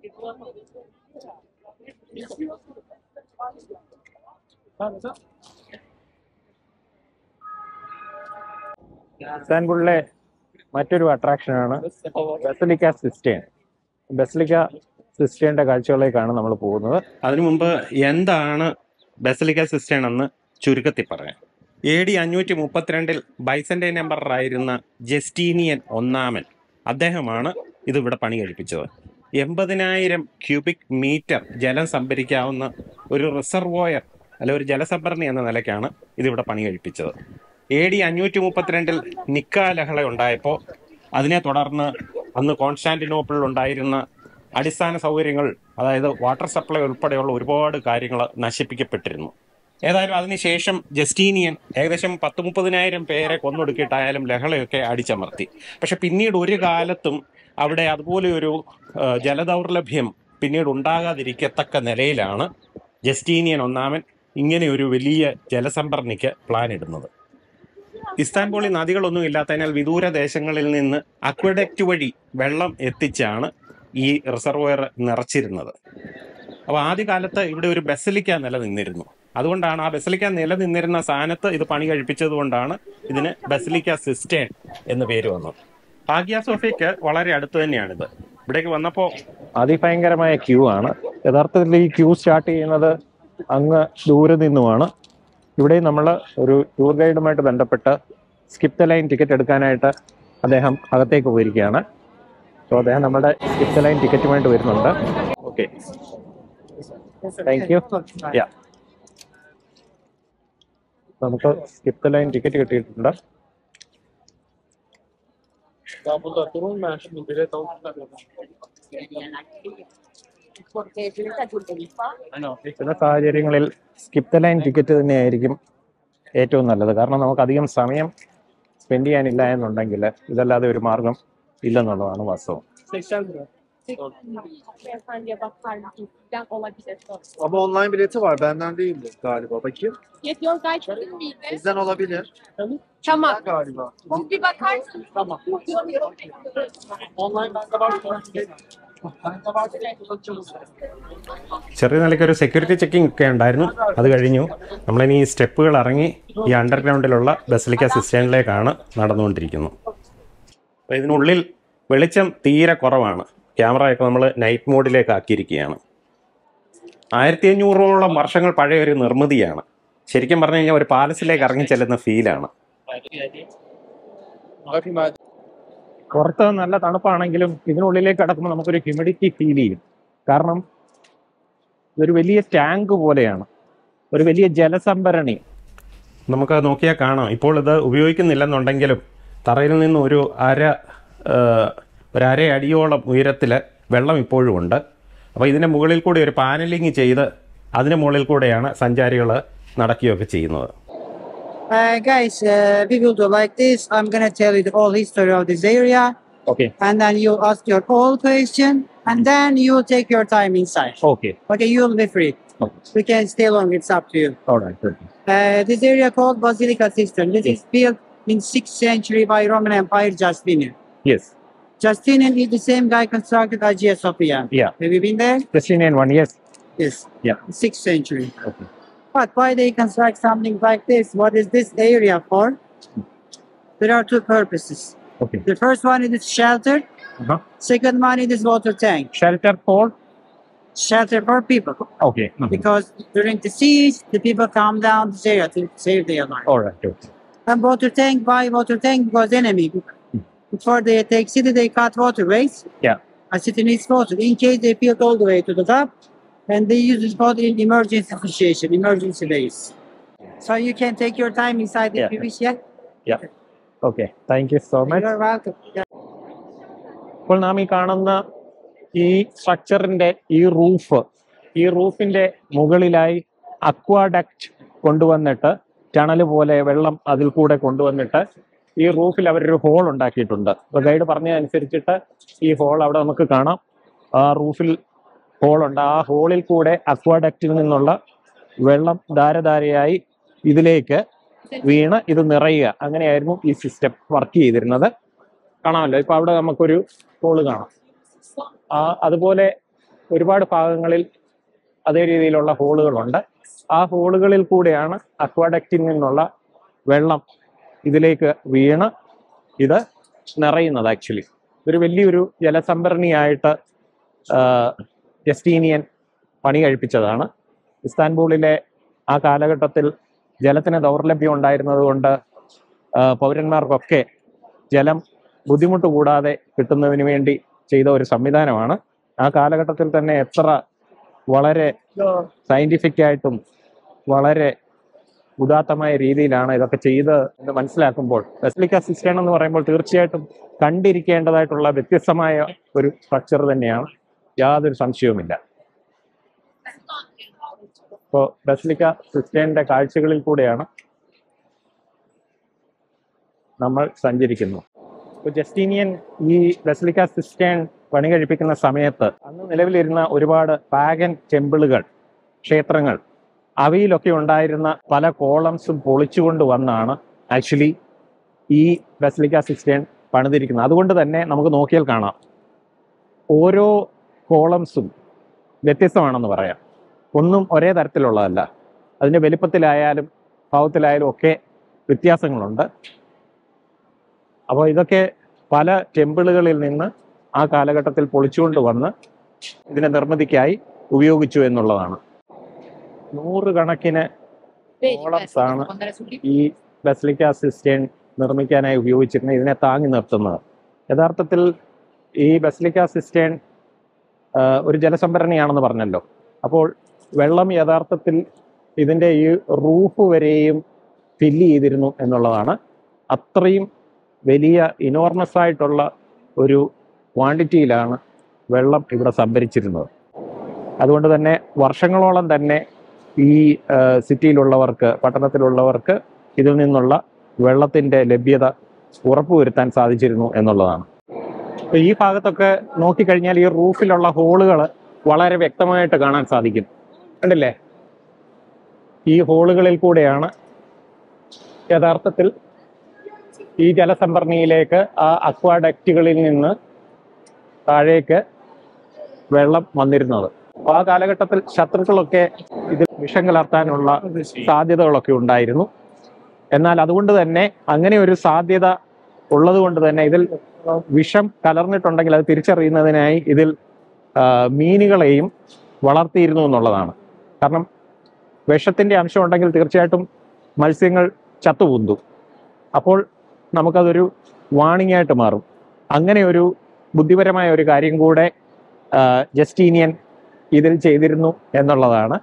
ഇസ്താൻബുളിലെ മറ്റൊരു അട്രാക്ഷനാണ് basilica cistern basilica സിസ്റ്റേണിന്റെ കാഴ്ചകളിലേക്കാണ് നമ്മൾ പോകുന്നത് അതിനു മുമ്പ് എന്താണ് ബസലിക്ക സിസ്റ്റേൺ എന്ന് ചുരുക്കത്തിൽ പറയാം എ ഡി അഞ്ഞൂറ്റി മുപ്പത്തിരണ്ടിൽ ബൈസന്റെ നമ്പറായിരുന്ന ജസ്റ്റീനിയൻ ഒന്നാമൻ അദ്ദേഹമാണ് ഇത് ഇവിടെ പണി കഴിപ്പിച്ചത് എൺപതിനായിരം ക്യൂബിക് മീറ്റർ ജലം സംഭരിക്കാവുന്ന ഒരു റിസർവോയർ അല്ലെ ഒരു ജലസംഭരണി എന്ന നിലയ്ക്കാണ് ഇതിവിടെ പണി കഴിപ്പിച്ചത് എ ഡി അഞ്ഞൂറ്റി മുപ്പത്തിരണ്ടിൽ നിക്ക ലഹള ഉണ്ടായപ്പോൾ അതിനെ തുടർന്ന് അന്ന് കോൺസ്റ്റാന്റിനോപ്പിളിൽ ഉണ്ടായിരുന്ന അടിസ്ഥാന സൗകര്യങ്ങൾ അതായത് വാട്ടർ സപ്ലൈ ഉൾപ്പെടെയുള്ള ഒരുപാട് കാര്യങ്ങൾ നശിപ്പിക്കപ്പെട്ടിരുന്നു ഏതായാലും അതിനുശേഷം ജസ്റ്റീനിയൻ ഏകദേശം പത്ത് മുപ്പതിനായിരം പേരെ കൊന്നൊടുക്കിയിട്ടായാലും ലഹളയൊക്കെ അടിച്ചമർത്തി പക്ഷെ പിന്നീട് ഒരു കാലത്തും അവിടെ അതുപോലെ ഒരു ആ, ജലദൗർലഭ്യം പിന്നീട് ഉണ്ടാകാതിരിക്കത്തക്ക നിലയിലാണ് ജസ്റ്റീനിയൻ ഒന്നാമൻ ഇങ്ങനെ ഒരു വലിയ ജലസംഭരണിക്ക് പ്ലാൻ ഇടുന്നത് ഇസ്താൻബുളിൽ നദികളൊന്നും ഇല്ലാത്തതിനാൽ വിദൂര ദേശങ്ങളിൽ നിന്ന് അക്വഡക്റ്റ് വഴി വെള്ളം എത്തിച്ചാണ് ഈ റിസർവോയർ നിറച്ചിരുന്നത് അപ്പോൾ ആദ്യകാലത്ത് ഇവിടെ ഒരു ബസലിക്ക നിലനിന്നിരുന്നു അതുകൊണ്ടാണ് ആ ബസലിക്ക നിലനിന്നിരുന്ന സ്ഥാനത്ത് ഇത് പണി കഴിപ്പിച്ചത് കൊണ്ടാണ് ഇതിന് ബസലിക്ക സിസ്റ്റേൺ എന്ന് പേര് വന്നത് ഹാഗിയ സോഫിയക്ക് വളരെ അടുത്ത് തന്നെയാണിത് ഇവിടേക്ക് വന്നപ്പോൾ അതിഭയങ്കരമായ ക്യൂ ആണ് യഥാർത്ഥത്തിൽ ഈ ക്യൂ സ്റ്റാർട്ട് ചെയ്യുന്നത് അങ്ങ് ദൂരെ നിന്നുമാണ് ഇവിടെ നമ്മൾ ഒരു ടൂർ ഗൈഡുമായിട്ട് ബന്ധപ്പെട്ട് സ്കിപ്പ് ദ ലൈൻ ടിക്കറ്റ് എടുക്കാനായിട്ട് അദ്ദേഹം അകത്തേക്ക് പോയിരിക്കുകയാണ് സോ അദ്ദേഹം നമ്മുടെ സ്കിപ്പ് ദ ലൈൻ ടിക്കറ്റുമായിട്ട് വരുന്നുണ്ട് ഓക്കെ താങ്ക് യു യാ നമുക്ക് സ്കിപ്പ് ദ ലൈൻ ടിക്കറ്റ് കിട്ടിയിട്ടുണ്ട് Daha burada durun ben şimdi bilet alıp Porque yo ahorita yo te digo, ചില സാഹചര്യങ്ങളിൽ സ്കിപ്പ് ദ ലൈൻ ടിക്കറ്റ് തന്നെയായിരിക്കും ഏറ്റവും നല്ലത് കാരണം നമുക്ക് അധികം സമയം സ്പെൻഡ് ചെയ്യാനില്ല എന്നുണ്ടെങ്കിൽ ഇതല്ലാതെ ഒരു മാർഗം ilenullah'ın വാസ്തവം 80 lira. beyefendiye bakar mısınız? olabilir. Ama online bileti var. Benden değildi galiba. Bakayım. Yetiyor gayet değil miydi? Bizden olabilir. Tamam. Bizden galiba. Bunu bir bakarsınız. Tamam. Online bende var. Bende var. Uzatacağız. ചെറിയ നിലയ്ക്ക് ഒരു security checking ഒക്കെ ഉണ്ടായിരുന്നു അത് കഴിഞ്ഞു നമ്മളിനി ഈ സ്റ്റെപ്പുകൾ ഇറങ്ങി ഈ അണ്ടർഗ്രൗണ്ടിലുള്ള ബസലിക്ക സിസ്റ്റേണിലേക്കാണ് നടന്നുകൊണ്ടിരിക്കുന്നത് അപ്പോൾ ഇതിനുള്ളിൽ വെളിച്ചം തീരെ കുറവാണ് ക്യാമറയൊക്കെ നമ്മൾ നൈറ്റ് മോഡിലേക്ക് ആക്കിയിരിക്കുകയാണ് ആയിരത്തി അഞ്ഞൂറോളം വർഷങ്ങൾ പഴയ ഒരു നിർമ്മിതിയാണ് ശരിക്കും പറഞ്ഞു കഴിഞ്ഞാൽ ഒരു പാലസിലേക്ക് ഇറങ്ങി ചെല്ലുന്ന ഫീലാണ് Bakayım hadi. പുറത്ത് നല്ല തണുപ്പാണെങ്കിലും ഇതിനുള്ളിലേക്ക് കടക്കുമ്പോൾ നമുക്കൊരു ഹ്യൂമിഡിറ്റി ഫീൽ ചെയ്യും കാരണം ഇതൊരു വലിയ ടാങ്ക് പോലെയാണ് ഒരു വലിയ ജലസംഭരണി നമുക്ക് നോക്കിയാൽ കാണാം ഇപ്പോൾ ഇത് ഉപയോഗിക്കുന്നില്ലെന്നുണ്ടെങ്കിലും തറയിൽ നിന്ന് ഒരു അര ആ, ഒരു അര അടിയോളം ഉയരത്തിൽ വെള്ളം ഇപ്പോഴും ഉണ്ട് അപ്പോൾ ഇതിൻ്റെ മുകളിൽ കൂടി ഒരു പാനലിങ് ചെയ്ത് അതിന് മുകളിൽ കൂടെയാണ് സഞ്ചാരികൾ നടക്കുകയൊക്കെ ചെയ്യുന്നത് Uh, guys, uh, we will do like this. I'm gonna tell you the whole history of this area, okay and then you ask your whole question, and then you take your time inside. Okay Okay, you'll be free. We can stay long. It's up to you. Uh, this area called Basilica Cistern. This is built in 6th century by Roman Empire Justinian. Yes Justinian is the same guy constructed Hagia Sophia. Yeah. Have you been there? Justinian one yes Yes. Yeah. 6th century. Okay. But why they construct something like this? What is this area for? There are two purposes. Okay The first one is shelter. Uh-huh. Second one is water tank. Shelter for Shelter for people. Okay Because during the siege, the people come down this area to save their life. Alright And water tank, why water tank? Because enemy. Before they take city, they cut waterways. Yeah. A city needs water. In case they build all the way to the top, and they use it for the emergency situation, emergency base. So you can take your time inside if Yeah. you wish, yeah? Okay thank you so much You're welcome. Yeah. ഇപ്പോൾ നാം ഈ കാണുന്ന ഈ സ്ട്രക്ചറിന്റെ ഈ roof ഈ റൂഫിന്റെ മുകളിലായി aqueduct കൊണ്ടുവന്നിട്ട് tunnel പോലെ വെള്ളം അതിൽ കൂടെ കൊണ്ടുവന്നിട്ട് ഈ റൂഫിൽ അവരൊരു ഹോൾ ഉണ്ടാക്കിയിട്ടുണ്ട് അപ്പോൾ ഗൈഡ് പറഞ്ഞതനുസരിച്ചിട്ട് ഈ ഹോൾ അവിടെ നമുക്ക് കാണാം ആ റൂഫിൽ ഹോളുണ്ട് ആ ഹോളിൽ കൂടെ അക്വാഡക്റ്റിൽ നിന്നുള്ള വെള്ളം ധാരധാരയായി ഇതിലേക്ക് വീണ് ഇത് നിറയുക അങ്ങനെയായിരുന്നു ഈ സിസ്റ്റം വർക്ക് ചെയ്തിരുന്നത് കാണാമല്ലോ ഇപ്പൊ അവിടെ നമുക്കൊരു ഹോള് കാണാം ആ അതുപോലെ ഒരുപാട് ഭാഗങ്ങളിൽ അതേ രീതിയിലുള്ള ഹോളുകളുണ്ട് ആ ഹോളുകളിൽ കൂടെയാണ് അക്വാഡക്റ്റിൽ നിന്നുള്ള വെള്ളം ഇതിലേക്ക് വീണ് ഇത് നിറയുന്നത് ആക്ച്വലി ഒരു വലിയൊരു ജലസംഭരണിയായിട്ട് ആ, ജസ്റ്റീനിയൻ പണി കഴിപ്പിച്ചതാണ് ഇസ്താൻബൂളിലെ ആ കാലഘട്ടത്തിൽ ജലത്തിന് ദൗർലഭ്യം ഉണ്ടായിരുന്നത് കൊണ്ട് ആ, പൗരന്മാർക്കൊക്കെ ജലം ബുദ്ധിമുട്ട് കൂടാതെ കിട്ടുന്നതിന് വേണ്ടി ചെയ്ത ഒരു സംവിധാനമാണ് ആ കാലഘട്ടത്തിൽ തന്നെ എത്ര വളരെ സയന്റിഫിക് ആയിട്ടും വളരെ ഉദാത്തമായ രീതിയിലാണ് ഇതൊക്കെ ചെയ്ത് എന്ന് മനസ്സിലാക്കുമ്പോൾ ബെസ്ലിക്ക സിസ്റ്റേൺ എന്ന് പറയുമ്പോൾ തീർച്ചയായിട്ടും കണ്ടിരിക്കേണ്ടതായിട്ടുള്ള വ്യത്യസ്തമായ ഒരു സ്ട്രക്ചർ തന്നെയാണ് യാതൊരു സംശയവുമില്ല ഇപ്പോൾ ബെസ്ലിക്ക സിസ്റ്റേണിന്റെ കാഴ്ചകളിൽ കൂടെയാണ് നമ്മൾ സഞ്ചരിക്കുന്നു ഇപ്പോൾ ജസ്റ്റീനിയൻ ഈ ബെസ്ലിക്ക സിസ്റ്റേൺ പണി കഴിപ്പിക്കുന്ന സമയത്ത് അന്ന് നിലവിലിരുന്ന ഒരുപാട് പാഗൻ ടെമ്പിളുകൾ ക്ഷേത്രങ്ങൾ അവയിലൊക്കെ ഉണ്ടായിരുന്ന പല കോളംസും പൊളിച്ചുകൊണ്ട് വന്നാണ് ആക്ച്വലി ഈ ബെസ്ലിക്ക സിസ്റ്റേൺ പണിതിരിക്കുന്നത് അതുകൊണ്ട് തന്നെ നമുക്ക് നോക്കിയാൽ കാണാം ഓരോ കോളംസും വ്യത്യസ്തമാണെന്ന് പറയാം ഒന്നും ഒരേ തരത്തിലുള്ളതല്ല അതിൻ്റെ വലിപ്പത്തിലായാലും ഭാവത്തിലായാലും ഒക്കെ വ്യത്യാസങ്ങളുണ്ട് അപ്പോൾ ഇതൊക്കെ പല ടെമ്പിളുകളിൽ നിന്ന് ആ കാലഘട്ടത്തിൽ പൊളിച്ചുകൊണ്ട് വന്ന് ഇതിന്റെ നിർമ്മിതിക്കായി ഉപയോഗിച്ചു എന്നുള്ളതാണ് നൂറുകണക്കിന് കോളംസ് ആണ് ഈ ബസ്ലിക്ക സിസ്റ്റേൺ നിർമ്മിക്കാനായി ഉപയോഗിച്ചിരുന്നത് ഇതിനെ താങ്ങി നിർത്തുന്നത് യഥാർത്ഥത്തിൽ ഈ ബസ്ലിക്ക സിസ്റ്റേൺ ആ, ഒരു ജലസംഭരണിയാണെന്ന് പറഞ്ഞല്ലോ അപ്പോൾ വെള്ളം യഥാർത്ഥത്തിൽ ഇതിൻ്റെ ഈ റൂഫ് വരെയും ഫില്ല് ചെയ്തിരുന്നു എന്നുള്ളതാണ് അത്രയും വലിയ ഇനോർമസ് ആയിട്ടുള്ള ഒരു ക്വാണ്ടിറ്റിയിലാണ് വെള്ളം ഇവിടെ സംഭരിച്ചിരുന്നത് അതുകൊണ്ട് തന്നെ വർഷങ്ങളോളം തന്നെ ഈ ആ, സിറ്റിയിലുള്ളവർക്ക് പട്ടണത്തിലുള്ളവർക്ക് ഇതിൽ നിന്നുള്ള വെള്ളത്തിൻ്റെ ലഭ്യത ഉറപ്പുവരുത്താൻ സാധിച്ചിരുന്നു എന്നുള്ളതാണ് അപ്പോൾ ഈ ഭാഗത്തൊക്കെ നോക്കിക്കഴിഞ്ഞാൽ ഈ റൂഫിലുള്ള ഹോളുകൾ വളരെ വ്യക്തമായിട്ട് കാണാൻ സാധിക്കും കണ്ടില്ലേ ഈ ഹോളുകളിൽ കൂടെയാണ് യഥാർത്ഥത്തിൽ ഈ ജലസംഭരണിയിലേക്ക് ആ അക്വാഡക്റ്റുകളിൽ നിന്ന് താഴേക്ക് വെള്ളം വന്നിരുന്നത് അപ്പൊ ആ കാലഘട്ടത്തിൽ ശത്രുക്കളൊക്കെ ഇതിൽ വിഷം കലർത്താനുള്ള സാധ്യതകളൊക്കെ ഉണ്ടായിരുന്നു എന്നാൽ അതുകൊണ്ട് തന്നെ അങ്ങനെ ഒരു സാധ്യത ഉള്ളത് കൊണ്ട് തന്നെ ഇതിൽ വിഷം കലർന്നിട്ടുണ്ടെങ്കിൽ അത് തിരിച്ചറിയുന്നതിനായി ഇതിൽ ആ, മീനുകളെയും വളർത്തിയിരുന്നു എന്നുള്ളതാണ് കാരണം വിഷത്തിന്റെ അംശം ഉണ്ടെങ്കിൽ തീർച്ചയായിട്ടും മത്സ്യങ്ങൾ ചത്തുപൊന്തും അപ്പോൾ നമുക്കതൊരു വാണിംഗ് ആയിട്ട് മാറും അങ്ങനെ ഒരു ബുദ്ധിപരമായ ഒരു കാര്യം കൂടെ ആ, ജസ്റ്റീനിയൻ ഇതിൽ ചെയ്തിരുന്നു എന്നുള്ളതാണ്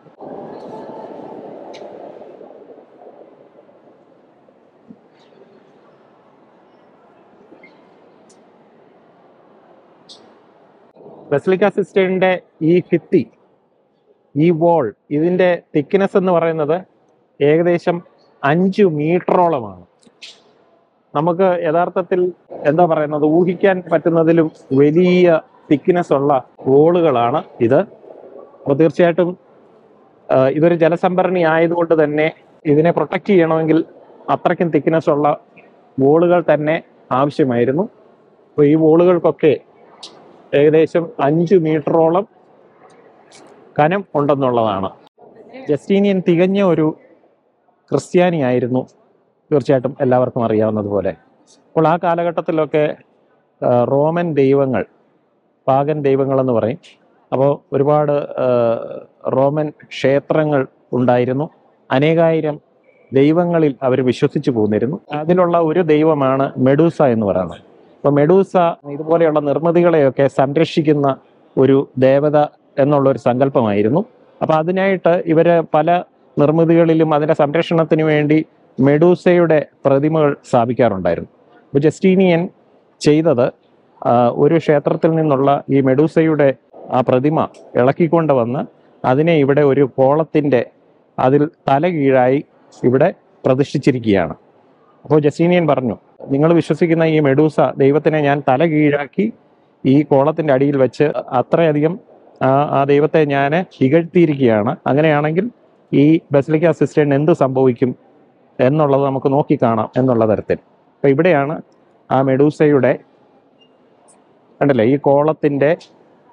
ബെസ്ലിക്ക സിസ്റ്ററിന്റെ ഈ ഭിത്തി ഈ വോൾ ഇതിന്റെ തിക്നെസ് എന്ന് പറയുന്നത് ഏകദേശം അഞ്ച് മീറ്ററോളമാണ് നമുക്ക് യഥാർത്ഥത്തിൽ എന്താ പറയുന്നത് ഊഹിക്കാൻ പറ്റുന്നതിലും വലിയ തിക്നെസ് ഉള്ള വോളുകളാണ് ഇത് അപ്പോൾ തീർച്ചയായിട്ടും ആ, ഇതൊരു ജലസംഭരണി ആയതുകൊണ്ട് തന്നെ ഇതിനെ പ്രൊട്ടക്ട് ചെയ്യണമെങ്കിൽ അത്രയ്ക്കും തിക്നെസ് ഉള്ള വോളുകൾ തന്നെ ആവശ്യമായിരുന്നു അപ്പോൾ ഈ വോളുകൾക്കൊക്കെ ഏകദേശം അഞ്ച് മീറ്ററോളം കനം ഉണ്ടെന്നുള്ളതാണ് ജസ്റ്റീനിയൻ തികഞ്ഞ ഒരു ക്രിസ്ത്യാനിയായിരുന്നു തീർച്ചയായിട്ടും എല്ലാവർക്കും അറിയാവുന്നതുപോലെ അപ്പോൾ ആ കാലഘട്ടത്തിലൊക്കെ ആ, റോമൻ ദൈവങ്ങൾ പാകൻ ദൈവങ്ങൾ എന്ന് പറയും അപ്പോൾ ഒരുപാട് ആ, റോമൻ ക്ഷേത്രങ്ങൾ ഉണ്ടായിരുന്നു അനേകായിരം ദൈവങ്ങളിൽ അവർ വിശ്വസിച്ചു പോന്നിരുന്നു അതിലുള്ള ഒരു ദൈവമാണ് മെഡൂസ എന്ന് പറയുന്നത് അപ്പോൾ മെഡൂസ ഇതുപോലെയുള്ള നിർമ്മിതികളെയൊക്കെ സംരക്ഷിക്കുന്ന ഒരു ദേവത എന്നുള്ള ഒരു സങ്കല്പമായിരുന്നു അപ്പോൾ അതിനായിട്ട് ഇവര് പല നിർമ്മിതികളിലും അതിന്റെ സംരക്ഷണത്തിന് വേണ്ടി മെഡൂസയുടെ പ്രതിമകൾ സ്ഥാപിക്കാറുണ്ടായിരുന്നു അപ്പോൾ ജസ്റ്റീനിയൻ ചെയ്തത് ആ, ഒരു ക്ഷേത്രത്തിൽ നിന്നുള്ള ഈ മെഡൂസയുടെ ആ പ്രതിമ ഇളക്കിക്കൊണ്ട് വന്ന് അതിനെ ഇവിടെ ഒരു കോളത്തിന്റെ അതിൽ തല കീഴായി ഇവിടെ പ്രതിഷ്ഠിച്ചിരിക്കുകയാണ് അപ്പോൾ ജസ്റ്റീനിയൻ പറഞ്ഞു നിങ്ങൾ വിശ്വസിക്കുന്ന ഈ മെഡൂസ ദൈവത്തിനെ ഞാൻ തല കീഴാക്കി ഈ കോളത്തിന്റെ അടിയിൽ വെച്ച് അത്രയധികം ആ ആ ദൈവത്തെ ഞാൻ ഇകഴ്ത്തിയിരിക്കുകയാണ് അങ്ങനെയാണെങ്കിൽ ഈ ബസിലിക്ക സിസ്റ്റേൺ എന്ത് സംഭവിക്കും എന്നുള്ളത് നമുക്ക് നോക്കിക്കാണാം എന്നുള്ള തരത്തിൽ അപ്പൊ ഇവിടെയാണ് ആ മെഡൂസയുടെ കണ്ടല്ലേ ഈ കോളത്തിന്റെ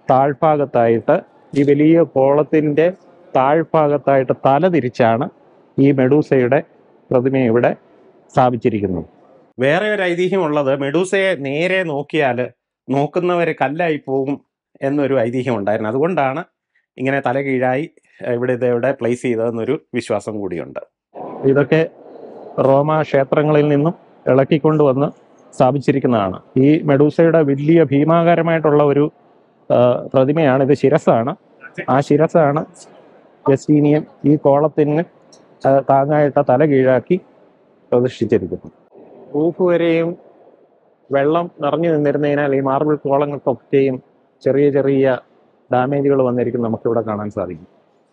താഴ്ഭാഗത്തായിട്ട് ഈ വലിയ കോളത്തിൻ്റെ താഴ്ഭാഗത്തായിട്ട് തല തിരിച്ചാണ് ഈ മെഡൂസയുടെ പ്രതിമ ഇവിടെ സ്ഥാപിച്ചിരിക്കുന്നത് വേറെ ഒരു ഐതിഹ്യമുള്ളത് മെഡൂസയെ നേരെ നോക്കിയാൽ നോക്കുന്നവർ കല്ലായി പോകും എന്നൊരു ഐതിഹ്യം ഉണ്ടായിരുന്നു അതുകൊണ്ടാണ് ഇങ്ങനെ തല കീഴായി ഏഹ്, ഇവിടെ ഇത് ഇവിടെ പ്ലേസ് ചെയ്തതെന്നൊരു വിശ്വാസം കൂടിയുണ്ട് ഇതൊക്കെ റോമ ക്ഷേത്രങ്ങളിൽ നിന്നും ഇളക്കിക്കൊണ്ടുവന്ന് സ്ഥാപിച്ചിരിക്കുന്നതാണ് ഈ മെഡൂസയുടെ വലിയ ഭീമാകാരമായിട്ടുള്ള ഒരു ആ, പ്രതിമയാണ് ഇത് ശിരസാണ് ആ ശിരസാണ് ജസ്റ്റീനിയൻ ഈ കോളത്തിന് ആ, താങ്ങായിട്ട തല കീഴാക്കി പ്രതിഷ്ഠിച്ചിരിക്കുന്നത് റൂഫ് വരെയും വെള്ളം നിറഞ്ഞു നിന്നിരുന്നതിനാൽ ഈ മാർബിൾ കോളങ്ങൾക്കൊക്കെയും ചെറിയ ചെറിയ ഡാമേജുകൾ വന്നിരിക്കും നമുക്കിവിടെ കാണാൻ സാധിക്കും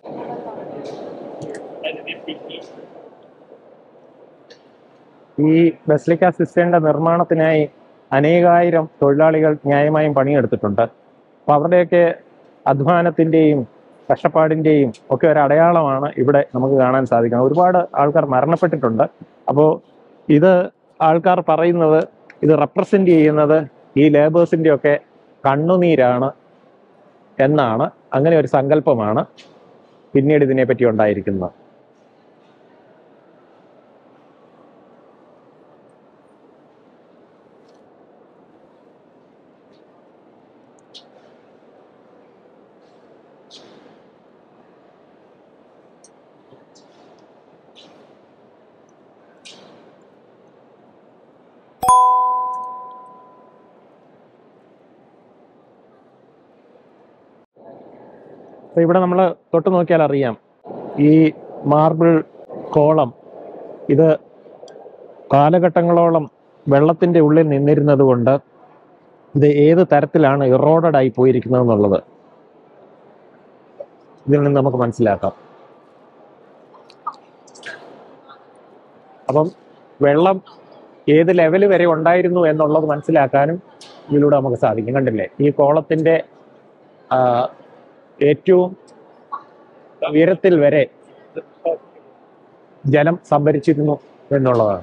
ഈ ബസ്ലിക്ക സിസ്റ്ററിന്റെ നിർമ്മാണത്തിനായി അനേകായിരം തൊഴിലാളികൾ ന്യായമായും പണിയെടുത്തിട്ടുണ്ട് അപ്പോൾ അവരുടെയൊക്കെ അധ്വാനത്തിന്റെയും കഷ്ടപ്പാടിന്റെയും ഒക്കെ ഒരു അടയാളമാണ് ഇവിടെ നമുക്ക് കാണാൻ സാധിക്കുന്നത് ഒരുപാട് ആൾക്കാർ മരണപ്പെട്ടിട്ടുണ്ട് അപ്പോൾ ഇത് ആൾക്കാർ പറയുന്നത് ഇത് റെപ്രസെന്റ് ചെയ്യുന്നത് ഈ ലേബേഴ്സിന്റെ ഒക്കെ കണ്ണുനീരാണ് എന്നാണ് അങ്ങനെ ഒരു സങ്കല്പമാണ് പിന്നീട് ഇതിനെപ്പറ്റി ഉണ്ടായിരിക്കുന്നത് അപ്പൊ ഇവിടെ നമ്മൾ തൊട്ട് നോക്കിയാൽ അറിയാം ഈ മാർബിൾ കോളം ഇത് കാലഘട്ടങ്ങളോളം വെള്ളത്തിന്റെ ഉള്ളിൽ നിന്നിരുന്നത് കൊണ്ട് ഇത് ഏത് തരത്തിലാണ് ഇറോഡഡ് ആയി പോയിരിക്കുന്നത് എന്നുള്ളത് ഇതിൽ നിന്ന് നമുക്ക് മനസ്സിലാക്കാം അപ്പം വെള്ളം ഏത് ലെവൽ വരെ ഉണ്ടായിരുന്നു എന്നുള്ളത് മനസ്സിലാക്കാനും ഇതിലൂടെ നമുക്ക് സാധിക്കും കണ്ടില്ലേ ഈ കോളത്തിന്റെ ആ, ഏറ്റവും ഉയരത്തിൽ വരെ ജലം സംഭരിച്ചിരുന്നു എന്നുള്ളതാണ്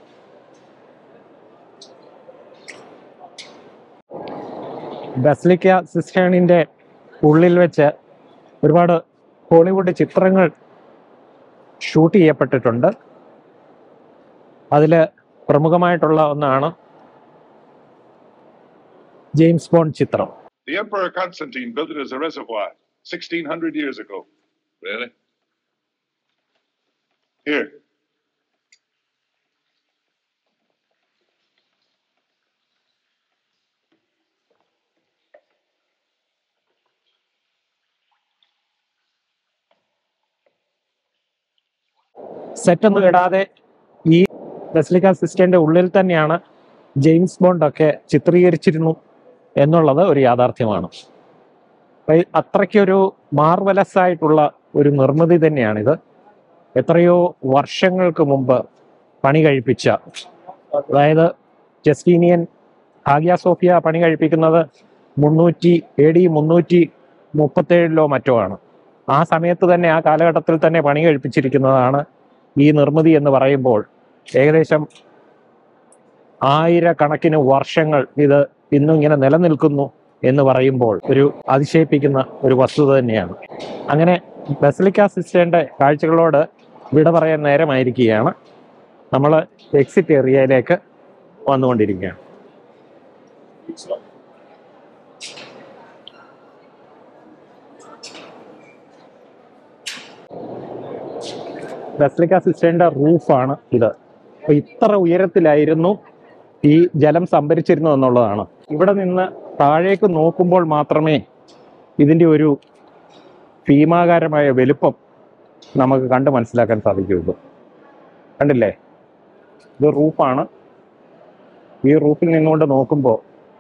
ബസ്ലിക്ക സിസ്റ്റേണിന്റെ ഉള്ളിൽ വെച്ച് ഒരുപാട് ഹോളിവുഡ് ചിത്രങ്ങൾ ഷൂട്ട് ചെയ്യപ്പെട്ടിട്ടുണ്ട് അതിൽ പ്രമുഖമായിട്ടുള്ള ഒന്നാണ് ജെയിംസ് ബോണ്ട് ചിത്രം The Emperor Constantine built it as a reservoir 1600 years ago. Really? Here. Set ഒന്നും ഇടാതെ ഈ ബസിലിക്ക സിസ്റ്റന്റെ ഉള്ളിൽ തന്നെയാണ് ജെയിംസ് ബോണ്ട് ഒക്കെ ചിത്രീകരിച്ചിരുന്നു എന്നുള്ളത് ഒരു യാഥാർത്ഥ്യമാണ് അപ്പൊ ഈ അത്രയ്ക്കൊരു മാർവലസ് ആയിട്ടുള്ള ഒരു നിർമ്മിതി തന്നെയാണിത് എത്രയോ വർഷങ്ങൾക്ക് മുമ്പ് പണി കഴിപ്പിച്ച അതായത് ജസ്റ്റീനിയൻ ഹാഗിയ സോഫിയ പണി കഴിപ്പിക്കുന്നത് മുന്നൂറ്റി എ ഡി മുന്നൂറ്റി മുപ്പത്തേഴിലോ മറ്റോ ആണ് ആ സമയത്ത് തന്നെ ആ കാലഘട്ടത്തിൽ തന്നെ പണി കഴിപ്പിച്ചിരിക്കുന്നതാണ് ഈ നിർമ്മിതി എന്ന് പറയുമ്പോൾ ഏകദേശം ആയിരക്കണക്കിന് വർഷങ്ങൾ ഇത് ഇന്നും ഇങ്ങനെ നിലനിൽക്കുന്നു എന്ന് പറയുമ്പോൾ ഒരു അതിശയിപ്പിക്കുന്ന ഒരു വസ്തുത തന്നെയാണ് അങ്ങനെ ബസലിക്ക സിസ്റ്റേന്റെ കാഴ്ചകളോട് വിട പറയാൻ നേരമായിരിക്കുകയാണ് നമ്മൾ എക്സിറ്റ് ഏരിയയിലേക്ക് വന്നുകൊണ്ടിരിക്കുകയാണ് ബസ്ലിക്ക സിസ്റ്റേന്റെ റൂഫാണ് ഇത് അപ്പൊ ഇത്ര ഉയരത്തിലായിരുന്നു ഈ ജലം സംഭരിച്ചിരുന്നു എന്നുള്ളതാണ് ഇവിടെ നിന്ന് താഴേക്ക് നോക്കുമ്പോൾ മാത്രമേ ഇതിന്റെ ഒരു ഭീമാകാരമായ വലുപ്പം നമുക്ക് കണ്ട് മനസ്സിലാക്കാൻ സാധിക്കുകയുള്ളൂ കണ്ടില്ലേ ഇത് റൂഫാണ് ഈ റൂഫിൽ നിന്നുകൊണ്ട് നോക്കുമ്പോൾ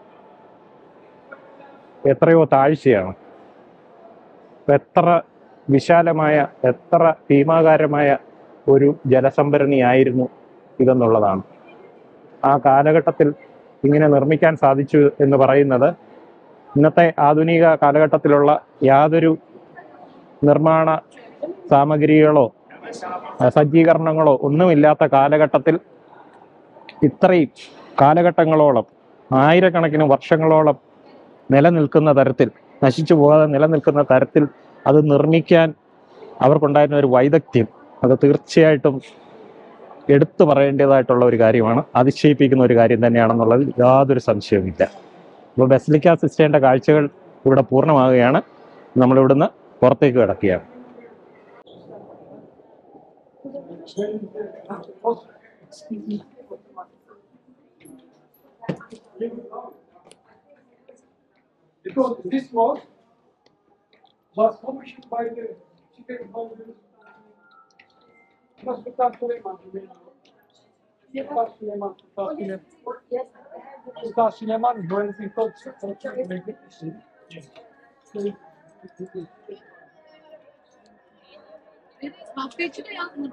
എത്രയോ താഴ്ചയാണ് അപ്പൊ എത്ര വിശാലമായ എത്ര ഭീമാകാരമായ ഒരു ജലസംഭരണിയായിരുന്നു ഇതെന്നുള്ളതാണ് ആ കാലഘട്ടത്തിൽ ഇങ്ങനെ നിർമ്മിക്കാൻ സാധിച്ചു എന്ന് പറയുന്നത് ഇന്നത്തെ ആധുനിക കാലഘട്ടത്തിലുള്ള യാതൊരു നിർമ്മാണ സാമഗ്രികളോ അഹ് സജ്ജീകരണങ്ങളോ ഒന്നുമില്ലാത്ത കാലഘട്ടത്തിൽ ഇത്രയും കാലഘട്ടങ്ങളോളം ആയിരക്കണക്കിന് വർഷങ്ങളോളം നിലനിൽക്കുന്ന തരത്തിൽ നശിച്ചു പോകാതെ നിലനിൽക്കുന്ന തരത്തിൽ അത് നിർമ്മിക്കാൻ അവർക്കുണ്ടായിരുന്ന ഒരു വൈദഗ്ധ്യം അത് തീർച്ചയായിട്ടും എടുത്തു പറയേണ്ടതായിട്ടുള്ള ഒരു കാര്യമാണ് അതിശയിപ്പിക്കുന്ന ഒരു കാര്യം തന്നെയാണെന്നുള്ളതിൽ യാതൊരു സംശയവുമില്ല അപ്പോൾ ബെസ്ലിക്ക സിസ്റ്റേൻ്റെ കാഴ്ചകൾ ഇവിടെ പൂർണ്ണമാവുകയാണ് നമ്മളിവിടുന്ന് പുറത്തേക്ക് കിടക്കുകയാണ് Because this was was commissioned by the Chief by the Sultan Süleyman. Sultan Süleyman, Sultan Süleyman. Sultan Süleyman mühendislik Mafyacı da yazmadı.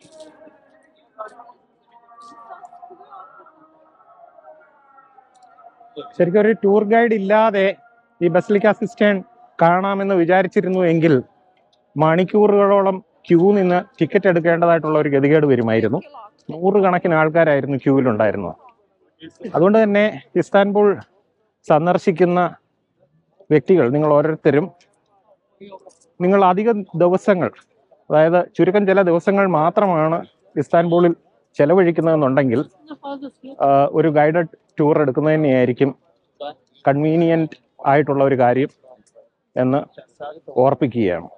ശരിക്കും ഒരു ടൂർ ഗൈഡ് ഇല്ലാതെ ഈ ബസലിക്ക സിസ്റ്റേൺ കാണാമെന്ന് വിചാരിച്ചിരുന്നു എങ്കിൽ മണിക്കൂറുകളോളം ക്യൂ നിന്ന് ടിക്കറ്റ് എടുക്കേണ്ടതായിട്ടുള്ള ഒരു ഗതികേട് വരുമായിരുന്നു നൂറുകണക്കിന് ആൾക്കാരായിരുന്നു ക്യൂവിലുണ്ടായിരുന്നത് അതുകൊണ്ട് തന്നെ ഇസ്താൻബുൾ സന്ദർശിക്കുന്ന വ്യക്തികൾ നിങ്ങൾ ഓരോരുത്തരും നിങ്ങൾ അധിക ദിവസങ്ങൾ അതായത് ചുരുക്കം ചില ദിവസങ്ങൾ മാത്രമാണ് ഇസ്താൻബുളിൽ ചെലവഴിക്കുന്നതെന്നുണ്ടെങ്കിൽ Fazlası. ആ, ഒരു ഗൈഡഡ് ടൂർ എടുക്കുന്നത് തന്നെയായിരിക്കും കൺവീനിയന്റ് ആയിട്ടുള്ള ഒരു കാര്യം എന്ന് ഓർപ്പിക്കുകയാണ്